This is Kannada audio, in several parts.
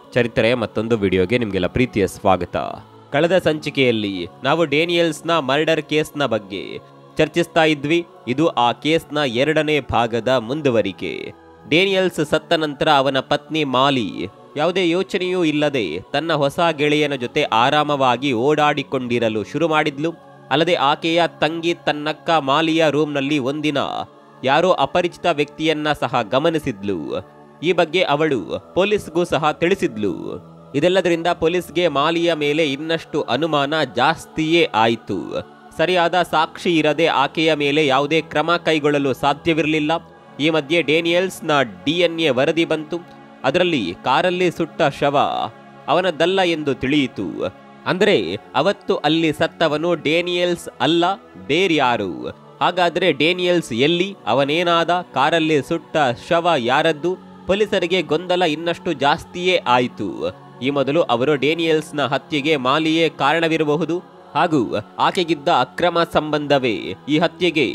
ಚರಿತ್ರೆಯ ಮತ್ತೊಂದು ವಿಡಿಯೋಗೆ ನಿಮಗೆಲ್ಲ ಪ್ರೀತಿಯ ಸ್ವಾಗತ ಕಳೆದ ಸಂಚಿಕೆಯಲ್ಲಿ ನಾವು ಡೇನಿಯಲ್ಸ್ನ ಮರ್ಡರ್ ಕೇಸ್ನ ಬಗ್ಗೆ ಚರ್ಚಿಸ್ತಾ ಇದ್ವಿ ಇದು ಆ ಕೇಸ್ನ ಎರಡನೇ ಭಾಗದ ಮುಂದುವರಿಕೆ ಡೇನಿಯಲ್ಸ್ ಸತ್ತ ನಂತರ ಅವನ ಪತ್ನಿ ಮಾಲಿ ಯಾವುದೇ ಯೋಚನೆಯೂ ಇಲ್ಲದೆ ತನ್ನ ಹೊಸ ಗೆಳೆಯನ ಜೊತೆ ಆರಾಮವಾಗಿ ಓಡಾಡಿಕೊಂಡಿರಲು ಶುರು ಮಾಡಿದ್ಲು ಅಲ್ಲದೆ ಆಕೆಯ ತಂಗಿ ತನ್ನಕ್ಕ ಮಾಲಿಯ ರೂಮ್ನಲ್ಲಿ ಒಂದಿನ ಯಾರೋ ಅಪರಿಚಿತ ವ್ಯಕ್ತಿಯನ್ನ ಸಹ ಗಮನಿಸಿದ್ಲು ಈ ಬಗ್ಗೆ ಅವಳು ಪೊಲೀಸ್ಗೂ ಸಹ ತಿಳಿಸಿದ್ಲು ಇದೆಲ್ಲದರಿಂದ ಪೊಲೀಸ್ಗೆ ಮಾಲಿಯ ಮೇಲೆ ಇನ್ನಷ್ಟು ಅನುಮಾನ ಜಾಸ್ತಿಯೇ ಆಯಿತು ಸರಿಯಾದ ಸಾಕ್ಷಿ ಇರದೆ ಆಕೆಯ ಮೇಲೆ ಯಾವುದೇ ಕ್ರಮ ಕೈಗೊಳ್ಳಲು ಸಾಧ್ಯವಿರಲಿಲ್ಲ ಈ ಮಧ್ಯೆ ಡೇನಿಯಲ್ಸ್ನ ಡಿ ಎನ್ ಎ ವರದಿ ಬಂತು ಅದರಲ್ಲಿ ಕಾರಲ್ಲಿ ಸುಟ್ಟ ಶವ ಅವನದ್ದಲ್ಲ ಎಂದು ತಿಳಿಯಿತು ಅಂದರೆ ಅವತ್ತು ಅಲ್ಲಿ ಸತ್ತವನು ಡೇನಿಯಲ್ಸ್ ಅಲ್ಲ ಬೇರ್ಯಾರು ಹಾಗಾದ್ರೆ ಡೇನಿಯಲ್ಸ್ ಎಲ್ಲಿ ಅವನೇನಾದ ಕಾರಲ್ಲಿ ಸುಟ್ಟ ಶವ ಯಾರದ್ದು ಪೊಲೀಸರಿಗೆ ಗೊಂದಲ ಇನ್ನಷ್ಟು ಜಾಸ್ತಿಯೇ ಆಯಿತು ಈ ಮೊದಲು ಅವರು ಡೇನಿಯಲ್ಸ್ನ ಹತ್ಯೆಗೆ ಮಾಲಿಯೇ ಕಾರಣವಿರಬಹುದು ಹಾಗೂ ಆಕೆಗಿದ್ದ ಅಕ್ರಮ ಸಂಬಂಧವೇ ಈ ಹತ್ಯೆಗೆ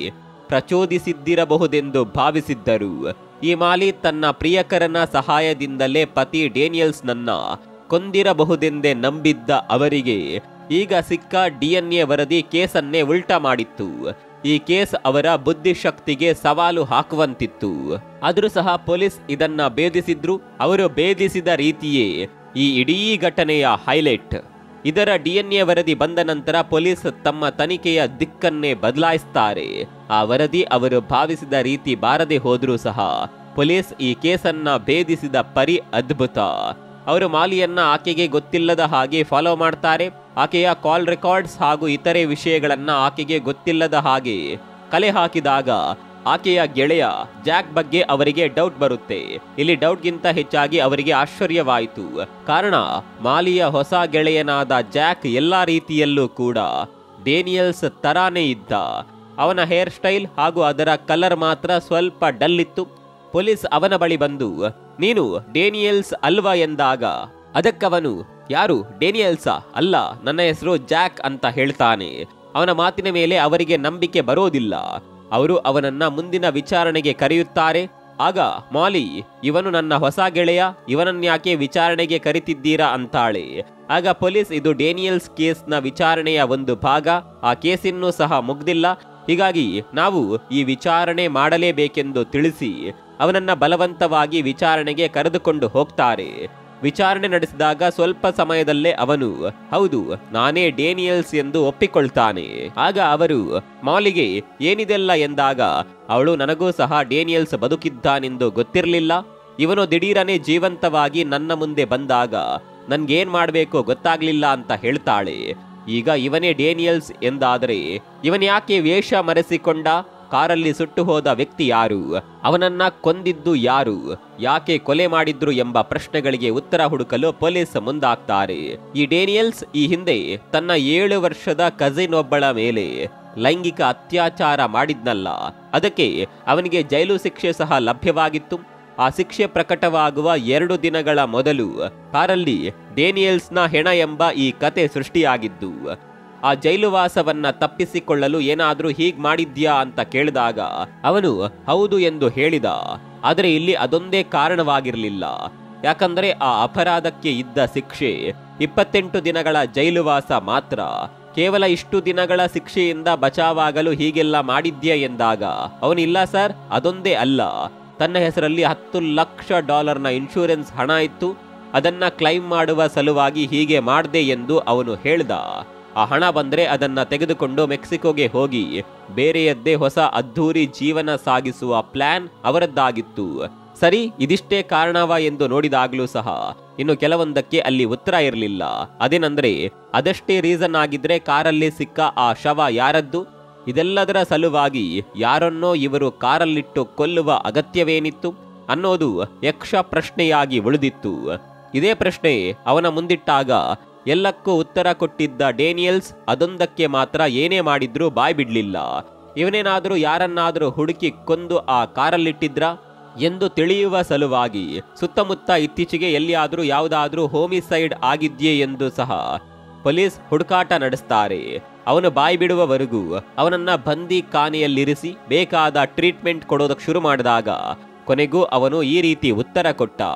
ಪ್ರಚೋದಿಸಿದ್ದಿರಬಹುದೆಂದು ಭಾವಿಸಿದ್ದರು ಈ ಮಾಲಿ ತನ್ನ ಪ್ರಿಯಕರನ ಸಹಾಯದಿಂದಲೇ ಪತಿ ಡೇನಿಯಲ್ಸ್ನನ್ನ ಕೊಂದಿರಬಹುದೆಂದೇ ನಂಬಿದ್ದ ಅವರಿಗೆ ಈಗ ಸಿಕ್ಕ ಡಿಎನ್ಎ ವರದಿ ಕೇಸನ್ನೇ ಉಲ್ಟಾ ಮಾಡಿತ್ತು ಈ ಕೇಸ್ ಅವರ ಬುದ್ಧಿಶಕ್ತಿಗೆ ಸವಾಲು ಹಾಕುವಂತಿತ್ತು ಆದರೂ ಸಹ ಪೊಲೀಸ್ ಇದನ್ನ ಭೇದಿಸಿದ್ರು ಅವರು ಭೇದಿಸಿದ ರೀತಿಯೇ ಈ ಇಡೀ ಘಟನೆಯ ಹೈಲೈಟ್ ಇದರ ಡಿಎನ್ಎ ವರದಿ ಬಂದ ನಂತರ ಪೊಲೀಸ್ ತಮ್ಮ ತನಿಖೆಯ ದಿಕ್ಕನ್ನೇ ಬದಲಾಯಿಸ್ತಾರೆ ಆ ವರದಿ ಅವರು ಭಾವಿಸಿದ ರೀತಿ ಬಾರದೆ ಹೋದ್ರೂ ಸಹ ಪೊಲೀಸ್ ಈ ಕೇಸನ್ನ ಭೇದಿಸಿದ ಪರಿ ಅದ್ಭುತ ಅವರು ಮಾಲಿಯನ್ನ ಆಕೆಗೆ ಗೊತ್ತಿಲ್ಲದ ಹಾಗೆ ಫಾಲೋ ಮಾಡ್ತಾರೆ ಆಕೆಯ ಕಾಲ್ ರೆಕಾರ್ಡ್ಸ್ ಹಾಗೂ ಇತರೆ ವಿಷಯಗಳನ್ನ ಆಕೆಗೆ ಗೊತ್ತಿಲ್ಲದ ಹಾಗೆ ಕಲೆ ಹಾಕಿದಾಗ ಆಕೆಯ ಗೆಳೆಯ ಜಾಕ್ ಬಗ್ಗೆ ಅವರಿಗೆ ಡೌಟ್ ಬರುತ್ತೆ ಇಲ್ಲಿ ಡೌಟ್ಗಿಂತ ಹೆಚ್ಚಾಗಿ ಅವರಿಗೆ ಆಶ್ಚರ್ಯವಾಯಿತು ಕಾರಣ ಮಾಲಿಯ ಹೊಸ ಗೆಳೆಯನಾದ ಜಾಕ್ ಎಲ್ಲಾ ರೀತಿಯಲ್ಲೂ ಕೂಡ ಡೇನಿಯಲ್ಸ್ ತರಾನೇ ಇದ್ದ ಅವನ ಹೇರ್ ಸ್ಟೈಲ್ ಹಾಗೂ ಅದರ ಕಲರ್ ಮಾತ್ರ ಸ್ವಲ್ಪ ಡಲ್ ಇತ್ತು ಪೊಲೀಸ್ ಅವನ ಬಳಿ ಬಂದು ನೀನು ಡೇನಿಯಲ್ಸ್ ಅಲ್ವಾ ಎಂದಾಗ ಅದಕ್ಕವನು ಯಾರು ಡೇನಿಯಲ್ಸಾ ಅಲ್ಲ ನನ್ನ ಹೆಸರು ಜಾಕ್ ಅಂತ ಹೇಳ್ತಾನೆ ಅವನ ಮಾತಿನ ಮೇಲೆ ಅವರಿಗೆ ನಂಬಿಕೆ ಬರೋದಿಲ್ಲ ಅವರು ಅವನನ್ನ ಮುಂದಿನ ವಿಚಾರಣೆಗೆ ಕರೆಯುತ್ತಾರೆ ಆಗ ಮಾಲಿ ಇವನು ನನ್ನ ಹೊಸ ಗೆಳೆಯ ಇವನನ್ಯಾಕೆ ವಿಚಾರಣೆಗೆ ಕರಿತಿದ್ದೀರಾ ಅಂತಾಳೆ ಆಗ ಪೊಲೀಸ್ ಇದು ಡೇನಿಯಲ್ಸ್ ಕೇಸ್ನ ವಿಚಾರಣೆಯ ಒಂದು ಭಾಗ ಆ ಕೇಸಿನ್ನೂ ಸಹ ಮುಗ್ದಿಲ್ಲ ಹೀಗಾಗಿ ನಾವು ಈ ವಿಚಾರಣೆ ಮಾಡಲೇಬೇಕೆಂದು ತಿಳಿಸಿ ಅವನನ್ನ ಬಲವಂತವಾಗಿ ವಿಚಾರಣೆಗೆ ಕರೆದುಕೊಂಡು ಹೋಗ್ತಾರೆ ವಿಚಾರಣೆ ನಡೆಸಿದಾಗ ಸ್ವಲ್ಪ ಸಮಯದಲ್ಲೇ ಅವನು ಹೌದು ನಾನೇ ಡೇನಿಯಲ್ಸ್ ಎಂದು ಒಪ್ಪಿಕೊಳ್ತಾನೆ ಆಗ ಅವರು ಮಾಲಿಗೆ ಏನಿದೆಲ್ಲ ಎಂದಾಗ ಅವಳು ನನಗೂ ಸಹ ಡೇನಿಯಲ್ಸ್ ಬದುಕಿದ್ದಾನೆಂದು ಗೊತ್ತಿರಲಿಲ್ಲ ಇವನು ದಿಢೀರನೆ ಜೀವಂತವಾಗಿ ನನ್ನ ಮುಂದೆ ಬಂದಾಗ ನನ್ಗೇನ್ ಮಾಡಬೇಕು ಗೊತ್ತಾಗ್ಲಿಲ್ಲ ಅಂತ ಹೇಳ್ತಾಳೆ ಈಗ ಇವನೇ ಡೇನಿಯಲ್ಸ್ ಎಂದಾದರೆ ಇವನ್ ಯಾಕೆ ವೇಷ ಮರೆಸಿಕೊಂಡ ಕಾರಲ್ಲಿ ಸುಟ್ಟು ಹೋದ ವ್ಯಕ್ತಿ ಯಾರು ಅವನನ್ನ ಕೊಂದಿದ್ದು ಯಾರು ಯಾಕೆ ಕೊಲೆ ಮಾಡಿದ್ರು ಎಂಬ ಪ್ರಶ್ನೆಗಳಿಗೆ ಉತ್ತರ ಹುಡುಕಲು ಪೊಲೀಸ್ ಮುಂದಾಗ್ತಾರೆ ಈ ಡೇನಿಯಲ್ಸ್ ಈ ಹಿಂದೆ ತನ್ನ ಏಳು ವರ್ಷದ ಕಸಿನ್ ಒಬ್ಬಳ ಮೇಲೆ ಲೈಂಗಿಕ ಅತ್ಯಾಚಾರ ಮಾಡಿದ್ನಲ್ಲ ಅದಕ್ಕೆ ಅವನಿಗೆ ಜೈಲು ಶಿಕ್ಷೆ ಸಹ ಲಭ್ಯವಾಗಿತ್ತು ಆ ಶಿಕ್ಷೆ ಪ್ರಕಟವಾಗುವ ಎರಡು ದಿನಗಳ ಮೊದಲು ಕಾರಲ್ಲಿ ಡೇನಿಯಲ್ಸ್ನ ಹೆಣ ಎಂಬ ಈ ಕತೆ ಸೃಷ್ಟಿಯಾಗಿದ್ದು ಆ ಜೈಲುವಾಸವನ್ನ ತಪ್ಪಿಸಿಕೊಳ್ಳಲು ಏನಾದ್ರೂ ಹೀಗ್ ಮಾಡಿದ್ಯಾ ಅಂತ ಕೇಳಿದಾಗ ಅವನು ಹೌದು ಎಂದು ಹೇಳಿದ ಆದರೆ ಇಲ್ಲಿ ಅದೊಂದೇ ಕಾರಣವಾಗಿರಲಿಲ್ಲ ಯಾಕಂದ್ರೆ ಆ ಅಪರಾಧಕ್ಕೆ ಇದ್ದ ಶಿಕ್ಷೆ ಇಪ್ಪತ್ತೆಂಟು ದಿನಗಳ ಜೈಲುವಾಸ ಮಾತ್ರ ಕೇವಲ ಇಷ್ಟು ದಿನಗಳ ಶಿಕ್ಷೆಯಿಂದ ಬಚಾವಾಗಲು ಹೀಗೆಲ್ಲ ಮಾಡಿದ್ಯಾ ಎಂದಾಗ ಅವನಿಲ್ಲ ಸರ್ ಅದೊಂದೇ ಅಲ್ಲ ತನ್ನ ಹೆಸರಲ್ಲಿ ಹತ್ತು ಲಕ್ಷ ಡಾಲರ್ನ ಇನ್ಶೂರೆನ್ಸ್ ಹಣ ಇತ್ತು ಅದನ್ನ ಕ್ಲೈಮ್ ಮಾಡುವ ಸಲುವಾಗಿ ಹೀಗೆ ಮಾಡ್ದೆ ಎಂದು ಅವನು ಹೇಳ್ದ ಆ ಹಣ ಬಂದ್ರೆ ಅದನ್ನ ತೆಗೆದುಕೊಂಡು ಮೆಕ್ಸಿಕೋಗೆ ಹೋಗಿ ಬೇರೆಯದ್ದೇ ಹೊಸ ಅದ್ಧೂರಿ ಜೀವನ ಸಾಗಿಸುವ ಪ್ಲಾನ್ ಅವರದ್ದಾಗಿತ್ತು ಸರಿ ಇದಿಷ್ಟೇ ಕಾರಣವ ಎಂದು ನೋಡಿದಾಗ್ಲೂ ಸಹ ಇನ್ನು ಕೆಲವೊಂದಕ್ಕೆ ಅಲ್ಲಿ ಉತ್ತರ ಇರಲಿಲ್ಲ ಅದೇನಂದ್ರೆ ಅದಷ್ಟೇ ರೀಸನ್ ಆಗಿದ್ರೆ ಕಾರಲ್ಲಿ ಸಿಕ್ಕ ಆ ಶವ ಯಾರದ್ದು ಇದೆಲ್ಲದರ ಸಲುವಾಗಿ ಯಾರನ್ನೋ ಇವರು ಕಾರಲ್ಲಿಟ್ಟು ಕೊಲ್ಲುವ ಅಗತ್ಯವೇನಿತ್ತು ಅನ್ನೋದು ಯಕ್ಷ ಪ್ರಶ್ನೆಯಾಗಿ ಉಳಿದಿತ್ತು ಇದೇ ಪ್ರಶ್ನೆ ಅವನ ಮುಂದಿಟ್ಟಾಗ ಎಲ್ಲಕ್ಕೂ ಉತ್ತರ ಕೊಟ್ಟಿದ್ದ ಡೇನಿಯಲ್ಸ್ ಅದೊಂದಕ್ಕೆ ಮಾತ್ರ ಏನೇ ಮಾಡಿದ್ರೂ ಬಾಯ್ ಬಿಡ್ಲಿಲ್ಲ ಇವನೇನಾದ್ರೂ ಯಾರನ್ನಾದ್ರೂ ಹುಡುಕಿ ಕೊಂದು ಆ ಕಾರಲ್ಲಿಟ್ಟಿದ್ರ ಎಂದು ತಿಳಿಯುವ ಸಲುವಾಗಿ ಸುತ್ತಮುತ್ತ ಇತ್ತೀಚೆಗೆ ಎಲ್ಲಿಯಾದ್ರೂ ಯಾವುದಾದ್ರೂ ಹೋಮಿಸೈಡ್ ಆಗಿದ್ಯೇ ಎಂದು ಸಹ ಪೊಲೀಸ್ ಹುಡುಕಾಟ ನಡೆಸ್ತಾರೆ ಅವನು ಬಾಯಿ ಬಿಡುವವರೆಗೂ ಅವನನ್ನ ಬಂದಿ ಖಾನೆಯಲ್ಲಿರಿಸಿ ಬೇಕಾದ ಟ್ರೀಟ್ಮೆಂಟ್ ಕೊಡೋದಕ್ಕೆ ಶುರು ಮಾಡಿದಾಗ ಕೊನೆಗೂ ಅವನು ಈ ರೀತಿ ಉತ್ತರ ಕೊಟ್ಟ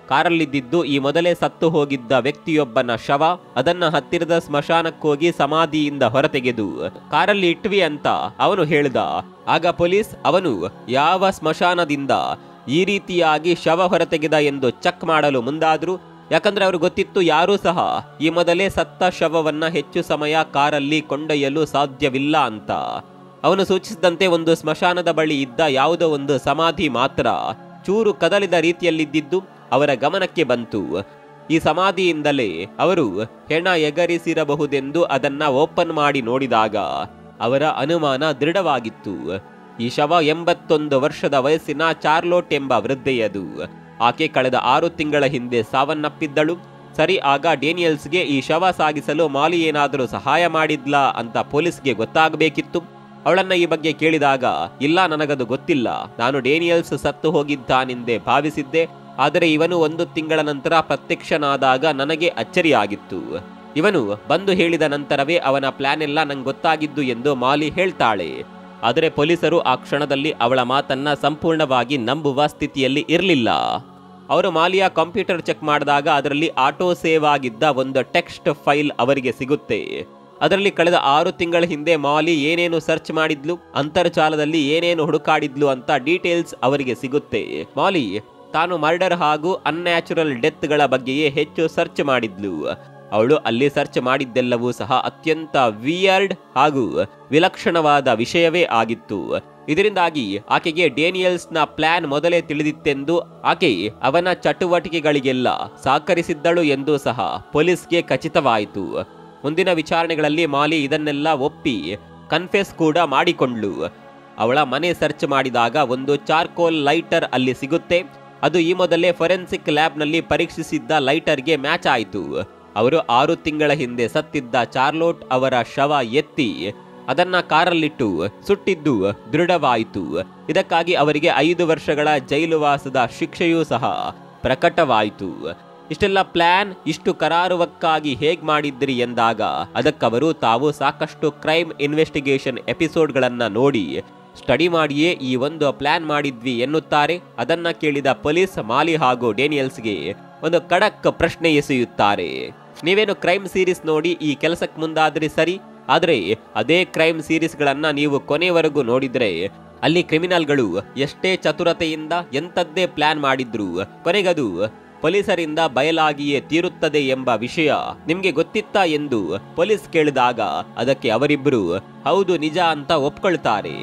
ಕಾರಲ್ಲಿದ್ದಿದ್ದು ಈ ಮೊದಲೇ ಸತ್ತು ಹೋಗಿದ್ದ ವ್ಯಕ್ತಿಯೊಬ್ಬನ ಶವ ಅದನ್ನ ಹತ್ತಿರದ ಸ್ಮಶಾನಕ್ಕೋಗಿ ಸಮಾಧಿಯಿಂದ ಹೊರತೆಗೆದು ಕಾರಲ್ಲಿ ಇಟ್ವಿ ಅಂತ ಅವನು ಹೇಳ್ದ ಆಗ ಪೊಲೀಸ್ ಅವನು ಯಾವ ಸ್ಮಶಾನದಿಂದ ಈ ರೀತಿಯಾಗಿ ಶವ ಹೊರತೆಗೆದ ಎಂದು ಚೆಕ್ ಮಾಡಲು ಮುಂದಾದ್ರು ಯಾಕಂದ್ರೆ ಅವ್ರಿಗೆ ಗೊತ್ತಿತ್ತು ಯಾರೂ ಸಹ ಈ ಮೊದಲೇ ಸತ್ತ ಶವವನ್ನ ಹೆಚ್ಚು ಸಮಯ ಕಾರಲ್ಲಿ ಕೊಂಡೊಯ್ಯಲು ಸಾಧ್ಯವಿಲ್ಲ ಅಂತ ಅವನು ಸೂಚಿಸಿದಂತೆ ಒಂದು ಸ್ಮಶಾನದ ಬಳಿ ಇದ್ದ ಯಾವುದೋ ಒಂದು ಸಮಾಧಿ ಮಾತ್ರ ಚೂರು ಕದಲಿದ ರೀತಿಯಲ್ಲಿದ್ದಿದ್ದು ಅವರ ಗಮನಕ್ಕೆ ಬಂತು ಈ ಸಮಾಧಿಯಿಂದಲೇ ಅವರು ಹೆಣ ಎಗರಿಸಿರಬಹುದೆಂದು ಅದನ್ನ ಓಪನ್ ಮಾಡಿ ನೋಡಿದಾಗ ಅವರ ಅನುಮಾನ ದೃಢವಾಗಿತ್ತು ಈ ಶವ ಎಂಬತ್ತೊಂದು ವರ್ಷದ ವಯಸ್ಸಿನ ಚಾರ್ಲೋಟ್ ಎಂಬ ವೃದ್ಧೆಯದು ಆಕೆ ಕಳೆದ ಆರು ತಿಂಗಳ ಹಿಂದೆ ಸಾವನ್ನಪ್ಪಿದ್ದಳು ಸರಿ ಆಗ ಡೇನಿಯಲ್ಸ್ಗೆ ಈ ಶವ ಸಾಗಿಸಲು ಮಾಲಿ ಏನಾದರೂ ಸಹಾಯ ಮಾಡಿದ್ಲಾ ಅಂತ ಪೊಲೀಸ್ಗೆ ಗೊತ್ತಾಗಬೇಕಿತ್ತು ಅವಳನ್ನ ಈ ಬಗ್ಗೆ ಕೇಳಿದಾಗ ಇಲ್ಲ ನನಗದು ಗೊತ್ತಿಲ್ಲ ನಾನು ಡೇನಿಯಲ್ಸ್ ಸತ್ತು ಹೋಗಿದ್ದಾನೆಂದೇ ಭಾವಿಸಿದ್ದೆ ಆದರೆ ಇವನು ಒಂದು ತಿಂಗಳ ನಂತರ ಪ್ರತ್ಯಕ್ಷನಾದಾಗ ನನಗೆ ಅಚ್ಚರಿಯಾಗಿತ್ತು ಇವನು ಬಂದು ಹೇಳಿದ ನಂತರವೇ ಅವನ ಪ್ಲಾನ್ ಎಲ್ಲ ನಂಗೆ ಗೊತ್ತಾಗಿದ್ದು ಎಂದು ಮಾಲಿ ಹೇಳ್ತಾಳೆ ಆದರೆ ಪೊಲೀಸರು ಆ ಕ್ಷಣದಲ್ಲಿ ಅವಳ ಮಾತನ್ನ ಸಂಪೂರ್ಣವಾಗಿ ನಂಬುವ ಸ್ಥಿತಿಯಲ್ಲಿ ಇರಲಿಲ್ಲ ಅವರು ಮಾಲಿಯ ಕಂಪ್ಯೂಟರ್ ಚೆಕ್ ಮಾಡಿದಾಗ ಅದರಲ್ಲಿ ಆಟೋ ಸೇವ್ ಆಗಿದ್ದ ಒಂದು ಟೆಕ್ಸ್ಟ್ ಫೈಲ್ ಅವರಿಗೆ ಸಿಗುತ್ತೆ ಅದರಲ್ಲಿ ಕಳೆದ ಆರು ತಿಂಗಳ ಹಿಂದೆ ಮಾಲಿ ಏನೇನು ಸರ್ಚ್ ಮಾಡಿದ್ಲು ಅಂತರ್ಜಾಲದಲ್ಲಿ ಏನೇನು ಹುಡುಕಾಡಿದ್ಲು ಅಂತ ಡೀಟೇಲ್ಸ್ ಅವರಿಗೆ ಸಿಗುತ್ತೆ ಮಾಲಿ ತಾನು ಮರ್ಡರ್ ಹಾಗೂ ಅನ್ಯಾಚುರಲ್ ಡೆತ್ಗಳ ಬಗ್ಗೆಯೇ ಹೆಚ್ಚು ಸರ್ಚ್ ಮಾಡಿದ್ಲು ಅವಳು ಅಲ್ಲಿ ಸರ್ಚ್ ಮಾಡಿದ್ದೆಲ್ಲವೂ ಸಹ ಅತ್ಯಂತ ವಿಯರ್ಡ್ ಹಾಗೂ ವಿಲಕ್ಷಣವಾದ ವಿಷಯವೇ ಆಗಿತ್ತು ಇದರಿಂದಾಗಿ ಆಕೆಗೆ ಡೇನಿಯಲ್ಸ್ನ ಪ್ಲಾನ್ ಮೊದಲೇ ತಿಳಿದಿತ್ತೆಂದು ಆಕೆ ಅವನ ಚಟುವಟಿಕೆಗಳಿಗೆಲ್ಲ ಸಹಕರಿಸಿದ್ದಳು ಎಂದು ಸಹ ಪೊಲೀಸ್ಗೆ ಖಚಿತವಾಯಿತು ಮುಂದಿನ ವಿಚಾರಣೆಗಳಲ್ಲಿ ಮಾಲಿ ಇದನ್ನೆಲ್ಲ ಒಪ್ಪಿ ಕನ್ಫೆಸ್ ಕೂಡ ಮಾಡಿಕೊಂಡ್ಲು ಅವಳ ಮನೆ ಸರ್ಚ್ ಮಾಡಿದಾಗ ಒಂದು ಚಾರ್ಕೋಲ್ ಲೈಟರ್ ಅಲ್ಲಿ ಸಿಗುತ್ತೆ ಅದು ಈ ಮೊದಲೇ ಫೊರೆನ್ಸಿಕ್ ಲ್ಯಾಬ್ನಲ್ಲಿ ಪರೀಕ್ಷಿಸಿದ್ದ ಲೈಟರ್ಗೆ ಮ್ಯಾಚ್ ಆಯಿತು ಅವರು ಆರು ತಿಂಗಳ ಹಿಂದೆ ಸತ್ತಿದ್ದ ಚಾರ್ಲೋಟ್ ಅವರ ಶವ ಎತ್ತಿ ಅದನ್ನ ಕಾರಲ್ಲಿಟ್ಟು ಸುಟ್ಟಿದ್ದು ದೃಢವಾಯಿತು ಇದಕ್ಕಾಗಿ ಅವರಿಗೆ ಐದು ವರ್ಷಗಳ ಜೈಲುವಾಸದ ಶಿಕ್ಷೆಯೂ ಸಹ ಪ್ರಕಟವಾಯಿತು ಇಷ್ಟೆಲ್ಲ ಪ್ಲಾನ್ ಇಷ್ಟು ಕರಾರುವಕ್ಕಾಗಿ ಹೇಗ್ ಮಾಡಿದ್ರಿ ಎಂದಾಗ ಅದಕ್ಕವರು ತಾವು ಸಾಕಷ್ಟು ಕ್ರೈಮ್ ಇನ್ವೆಸ್ಟಿಗೇಷನ್ ಎಪಿಸೋಡ್ಗಳನ್ನ ನೋಡಿ ಸ್ಟಡಿ ಮಾಡಿಯೇ ಈ ಒಂದು ಪ್ಲಾನ್ ಮಾಡಿದ್ವಿ ಎನ್ನುತ್ತಾರೆ ಅದನ್ನ ಕೇಳಿದ ಪೊಲೀಸ್ ಮಾಲಿ ಹಾಗೂ ಡೇನಿಯಲ್ಸ್ಗೆ ಒಂದು ಖಡಕ್ ಪ್ರಶ್ನೆ ಎಸೆಯುತ್ತಾರೆ ನೀವೇನು ಕ್ರೈಮ್ ಸೀರೀಸ್ ನೋಡಿ ಈ ಕೆಲಸಕ್ಕೆ ಮುಂದಾದ್ರಿ ಸರಿ ಆದರೆ ಅದೇ ಕ್ರೈಮ್ ಸೀರೀಸ್ಗಳನ್ನ ನೀವು ಕೊನೆವರೆಗೂ ನೋಡಿದ್ರೆ ಅಲ್ಲಿ ಕ್ರಿಮಿನಲ್ಗಳು ಎಷ್ಟೇ ಚತುರತೆಯಿಂದ ಎಂಥದ್ದೇ ಪ್ಲಾನ್ ಮಾಡಿದ್ರು ಕೊನೆಗದು ಪೊಲೀಸರಿಂದ ಬಯಲಾಗಿಯೇ ತೀರುತ್ತದೆ ಎಂಬ ವಿಷಯ ನಿಮ್ಗೆ ಗೊತ್ತಿತ್ತಾ ಎಂದು ಪೊಲೀಸ್ ಕೇಳಿದಾಗ ಅದಕ್ಕೆ ಅವರಿಬ್ಬರು ಹೌದು ನಿಜ ಅಂತ ಒಪ್ಕೊಳ್ತಾರೆ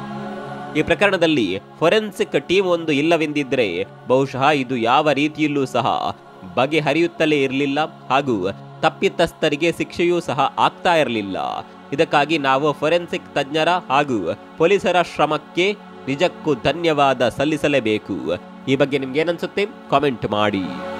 ಈ ಪ್ರಕರಣದಲ್ಲಿ ಫೊರೆನ್ಸಿಕ್ ಟೀಮ್ ಒಂದು ಇಲ್ಲವೆಂದಿದ್ರೆ ಬಹುಶಃ ಇದು ಯಾವ ರೀತಿಯಲ್ಲೂ ಸಹ ಬಗೆಹರಿಯುತ್ತಲೇ ಇರಲಿಲ್ಲ ಹಾಗೂ ತಪ್ಪಿತಸ್ಥರಿಗೆ ಶಿಕ್ಷೆಯೂ ಸಹ ಆಗ್ತಾ ಇರಲಿಲ್ಲ ಇದಕ್ಕಾಗಿ ನಾವು ಫೊರೆನ್ಸಿಕ್ ತಜ್ಞರ ಹಾಗೂ ಪೊಲೀಸರ ಶ್ರಮಕ್ಕೆ ನಿಜಕ್ಕೂ ಧನ್ಯವಾದ ಸಲ್ಲಿಸಲೇಬೇಕು ಈ ಬಗ್ಗೆ ನಿಮ್ಗೆ ಏನನ್ಸುತ್ತೆ ಕಾಮೆಂಟ್ ಮಾಡಿ